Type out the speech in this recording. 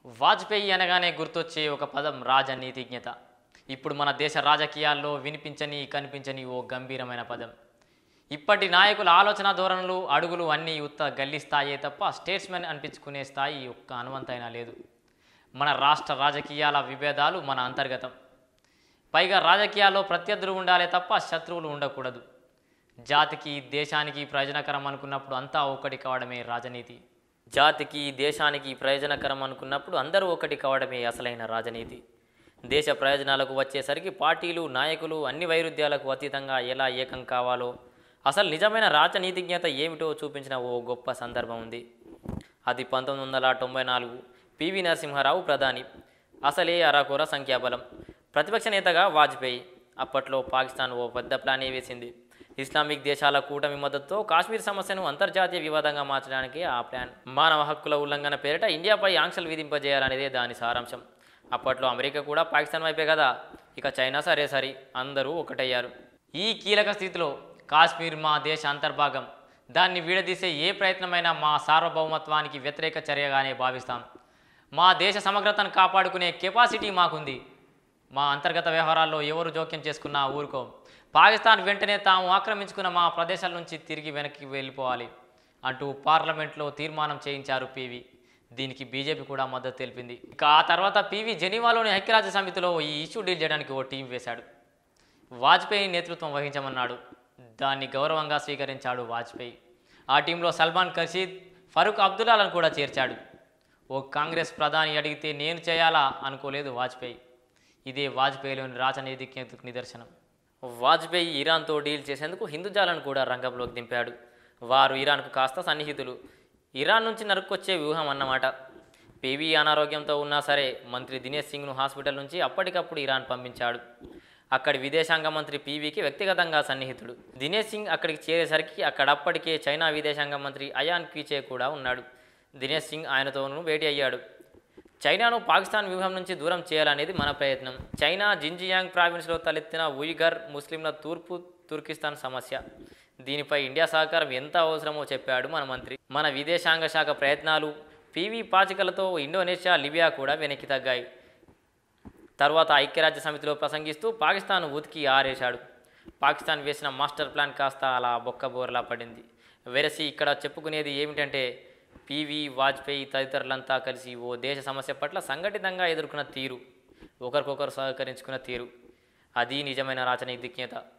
వాజ్పేయి అనగానే గుర్తొచ్చే ఒక పదం రాజనీతిజ్ఞత ఇప్పుడు మన దేశ రాజకీయాల్లో వినిపించని కనిపించని ఓ గంభీరమైన పదం ఇప్పటి నాయకుల ఆలోచన ధోరణులు అడుగులు అన్నీ ఉత్త గల్లీ స్థాయే తప్ప స్టేట్స్మెన్ అనిపించుకునే స్థాయి ఒక్క అనువంతైనా లేదు మన రాష్ట్ర రాజకీయాల విభేదాలు మన అంతర్గతం పైగా రాజకీయాల్లో ప్రత్యర్థులు ఉండాలే తప్ప శత్రువులు ఉండకూడదు జాతికి దేశానికి ప్రయోజనకరం అనుకున్నప్పుడు అంతా ఒకటి కావడమే రాజనీతి జాతికి దేశానికి ప్రయోజనకరం అనుకున్నప్పుడు అందరూ ఒకటి కావడమే అసలైన రాజనీతి దేశ ప్రయోజనాలకు వచ్చేసరికి పార్టీలు నాయకులు అన్ని వైరుధ్యాలకు అతీతంగా ఎలా ఏకం కావాలో అసలు నిజమైన రాజనీతిజ్ఞత ఏమిటో చూపించిన ఓ గొప్ప సందర్భం ఉంది అది పంతొమ్మిది వందల తొంభై నాలుగు పివి నరసింహారావు ప్రధాని అసలే అరాకొర సంఖ్యాబలం ప్రతిపక్ష నేతగా వాజ్పేయి అప్పట్లో పాకిస్తాన్ ఓ పెద్ద ప్లానే వేసింది ఇస్లామిక్ దేశాల కూటమి మద్దతుతో కాశ్మీర్ సమస్యను అంతర్జాతీయ వివాదంగా మార్చడానికి ఆ ప్లాన్ మానవ హక్కుల ఉల్లంఘన పేరిట ఇండియాపై ఆంక్షలు విధింపజేయాలనేదే దాని సారాంశం అప్పట్లో అమెరికా కూడా పాకిస్తాన్ వైపే కదా ఇక చైనా సరే సరి అందరూ ఒకటయ్యారు ఈ కీలక స్థితిలో కాశ్మీర్ మా దేశ అంతర్భాగం దాన్ని విడదీసే ఏ ప్రయత్నమైనా మా సార్వభౌమత్వానికి వ్యతిరేక చర్యగానే భావిస్తాం మా దేశ సమగ్రతను కాపాడుకునే కెపాసిటీ మాకుంది మా అంతర్గత వ్యవహారాల్లో ఎవరు జోక్యం చేసుకున్నా ఊరుకోం పాకిస్తాన్ వెంటనే తాము ఆక్రమించుకున్న మా ప్రదేశాల నుంచి తిరిగి వెనక్కి వెళ్ళిపోవాలి అంటూ పార్లమెంట్లో తీర్మానం చేయించారు పీవీ దీనికి బీజేపీ కూడా మద్దతు తెలిపింది ఇక ఆ తర్వాత పీవీ జెనీవాలోని ఐక్యరాజ్య సమితిలో ఈ ఇష్యూ డీల్ చేయడానికి ఓ టీం వేశాడు వాజ్పేయి నేతృత్వం వహించమన్నాడు దాన్ని గౌరవంగా స్వీకరించాడు వాజ్పేయి ఆ టీంలో సల్మాన్ ఖర్షీద్ ఫరూక్ అబ్దుల్లాలను కూడా చేర్చాడు ఓ కాంగ్రెస్ ప్రధాని అడిగితే నేను చేయాలా అనుకోలేదు వాజ్పేయి ఇదే వాజ్పేయిలోని రాజనీతిజ్ఞతకు నిదర్శనం వాజ్పేయి ఇరాన్తో డీల్ చేసేందుకు హిందూజాలను కూడా రంగంలోకి దింపాడు వారు ఇరాన్కు కాస్త సన్నిహితులు ఇరాన్ నుంచి నరుక్కొచ్చే వ్యూహం అన్నమాట పీవీ అనారోగ్యంతో ఉన్నా సరే మంత్రి దినేష్ సింగ్ను హాస్పిటల్ నుంచి అప్పటికప్పుడు ఇరాన్ పంపించాడు అక్కడి విదేశాంగ మంత్రి పీవీకి వ్యక్తిగతంగా సన్నిహితుడు దినేష్ సింగ్ అక్కడికి చేరేసరికి అక్కడ అప్పటికే చైనా విదేశాంగ మంత్రి అయాన్ క్వీచే కూడా ఉన్నాడు దినేష్ సింగ్ ఆయనతోనూ భేటీ అయ్యాడు చైనాను పాకిస్తాన్ వ్యూహం నుంచి దూరం చేయాలనేది మన ప్రయత్నం చైనా జింజియాంగ్ ప్రావిన్స్లో తలెత్తిన ఉయిగర్ ముస్లింల తూర్పు తుర్కిస్తాన్ సమస్య దీనిపై ఇండియా సహకారం ఎంత అవసరమో చెప్పాడు మన మంత్రి మన విదేశాంగ శాఖ ప్రయత్నాలు పీవీ పాచికలతో ఇండోనేషియా లిబియా కూడా వెనక్కి తగ్గాయి తర్వాత ఐక్యరాజ్య సమితిలో ప్రసంగిస్తూ పాకిస్తాన్ ఉతికి ఆరేశాడు పాకిస్తాన్ వేసిన మాస్టర్ ప్లాన్ కాస్త అలా బొక్కబోరలా పడింది వెరసి ఇక్కడ చెప్పుకునేది ఏమిటంటే పీవీ వాజ్పేయి తదితరులంతా కలిసి ఓ దేశ సమస్య పట్ల సంఘటితంగా ఎదుర్కొన్న తీరు ఒకరికొకరు సహకరించుకున్న తీరు అది నిజమైన రాజనీతిజ్ఞత